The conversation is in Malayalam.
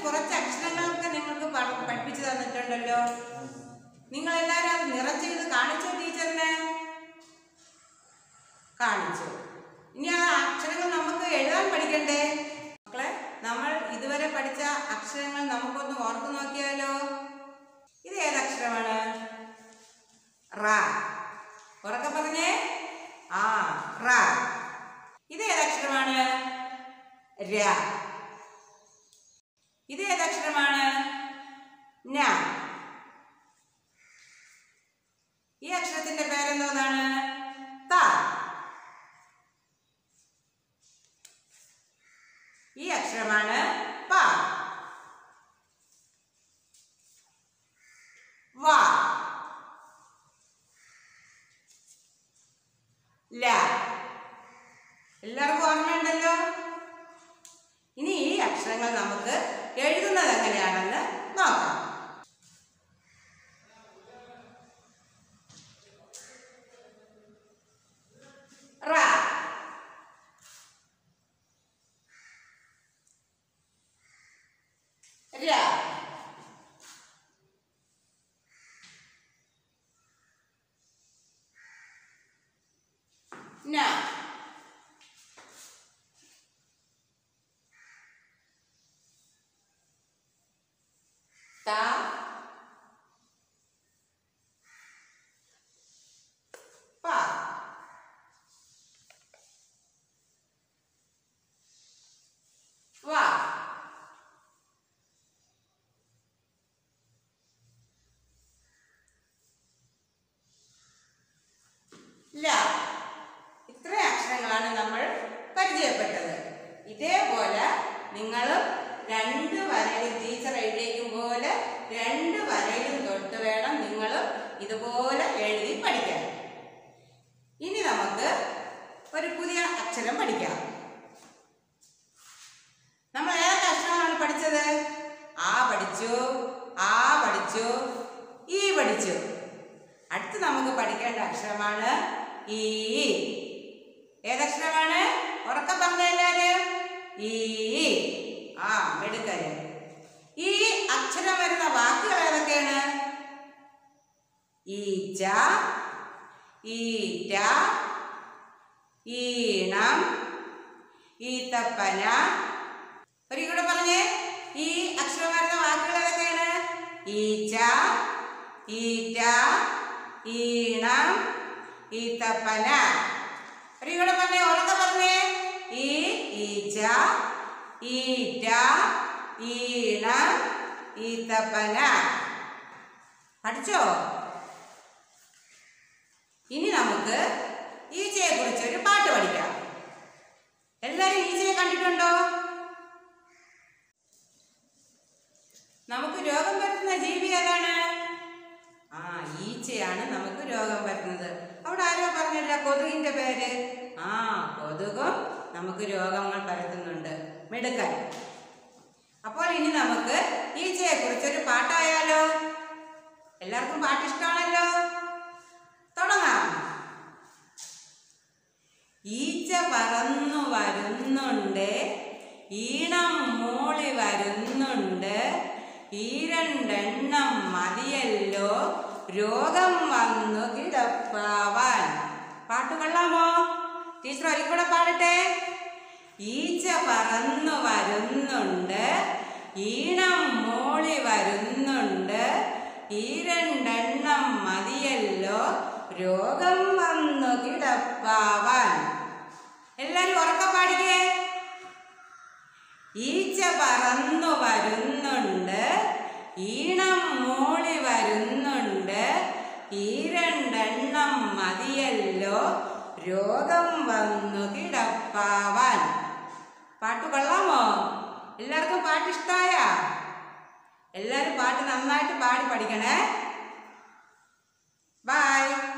കുറച്ച് അക്ഷരങ്ങളൊക്കെ നിങ്ങൾക്ക് പ- പഠിപ്പിച്ചു തന്നിട്ടുണ്ടല്ലോ നിങ്ങൾ എല്ലാവരും അത് നിറച്ച് ഇത് കാണിച്ചോ ടീച്ചറിന് കാണിച്ചു ഇനി ആ അക്ഷരങ്ങൾ നമുക്ക് എഴുതാൻ പഠിക്കണ്ടേ മക്കളെ നമ്മൾ ഇതുവരെ പഠിച്ച അക്ഷരങ്ങൾ നമുക്കൊന്ന് ഓർത്തു നോക്കിയാലോ ഇത് ഏതക്ഷരമാണ് റ ഉറക്കെ പറഞ്ഞേ ആ റ ഇത് ഏതക്ഷരമാണ് ര ഇത് ഏതക്ഷരമാണ് ന ഈ അക്ഷരത്തിന്റെ പേരെന്തോന്നാണ് ത ഈ അക്ഷരമാണ് പ വ ല എല്ലാവർക്കും ഓർമ്മയുണ്ടല്ലോ ഇനി ഈ അക്ഷരങ്ങൾ നമുക്ക് എഴുതുന്നത് എങ്ങനെയാണെന്ന് നോക്കാം റ ര ന ത പ വ ല ഇത്ര അക്ഷരങ്ങളാണ് നമ്മൾ പരിചയപ്പെട്ടത് ഇതേപോലെ നിങ്ങൾ രണ്ട് വരയിലും ടീച്ചർ എഴുതിയേക്കും പോലെ രണ്ട് വരയിലും തൊട്ട് വേണം നിങ്ങൾ ഇതുപോലെ എഴുതി പഠിക്കാൻ ഇനി നമുക്ക് ഒരു പുതിയ അക്ഷരം പഠിക്കാം നമ്മൾ ഏതൊക്കെ അക്ഷരങ്ങളാണ് പഠിച്ചത് ആ പഠിച്ചു ആ പഠിച്ചു ഈ പഠിച്ചു അടുത്ത് നമുക്ക് പഠിക്കേണ്ട അക്ഷരമാണ് ഈ ഏതക്ഷരമാണ് ഉറക്കം പറഞ്ഞ എല്ലാരും ഈ ആ എടുക്കല് ഈ അക്ഷരം വരുന്ന വാക്കുകൾ ഏതൊക്കെയാണ് ഈച്ച ഈറ്റ ഈണം ഈത്തപ്പന ഒരിക്കൽ കൂടെ പറഞ്ഞേ ഈ അക്ഷരം വരുന്ന വാക്കുകൾ ഏതൊക്കെയാണ് ഈച്ച ഈറ്റ ഈണം ഈത്തപ്പന ഒരിക്കൽ കൂടെ പറഞ്ഞേ ഉറക്കെ പറഞ്ഞേ ഈ ഈച്ച ഈറ്റ ഈണം ഈത്തപ്പന പഠിച്ചോ ഇനി നമുക്ക് ഈച്ചയെ കുറിച്ച് ഒരു പാട്ട് പഠിക്കാം എല്ലാരും ഈച്ചയെ കണ്ടിട്ടുണ്ടോ നമുക്ക് രോഗം പറ്റുന്ന ജീവി ഏതാണ് ആ ഈച്ചയാണ് നമുക്ക് രോഗം വരുന്നത് അവിടെ ആരോ പറഞ്ഞില്ല കൊതുകിന്റെ പേര് ആ കൊതുകും നമുക്ക് രോഗങ്ങൾ പരത്തുന്നുണ്ട് മിടുക്കൻ അപ്പോൾ ഇനി നമുക്ക് ഈച്ചയെ കുറിച്ചൊരു പാട്ടായാലോ എല്ലാവർക്കും പാട്ട് ഇഷ്ടമാണല്ലോ തുടങ്ങാം ഈച്ച പറന്നു വരുന്നുണ്ട് ഈണം മൂളി വരുന്നുണ്ട് ഈ രണ്ടെണ്ണം മതിയല്ലോ രോഗം വന്നു കിടപ്പാവാൻ പാട്ട് കൊള്ളാമോ ടീച്ചർ ഒരിക്കൂടെ പാടട്ടെ ഈച്ച പറന്നു വരുന്നുണ്ട് ഈണം മൂളി വരുന്നുണ്ട് ഈ രണ്ടെണ്ണം മതിയല്ലോ രോഗം വന്നു കിടപ്പാവാൻ എല്ലാരും ഉറക്കം പാടിക്കേ ഈച്ച പറന്നു വരുന്നുണ്ട് ഈണം മൂളി വരുന്നുണ്ട് ഈ രണ്ടെണ്ണം മതിയല്ലോ രോഗം വന്നു കിടപ്പാവാൻ പാട്ട് കൊള്ളാമോ എല്ലാവർക്കും പാട്ട് ഇഷ്ടായ എല്ലാവരും പാട്ട് നന്നായിട്ട് പാടി പഠിക്കണേ ബൈ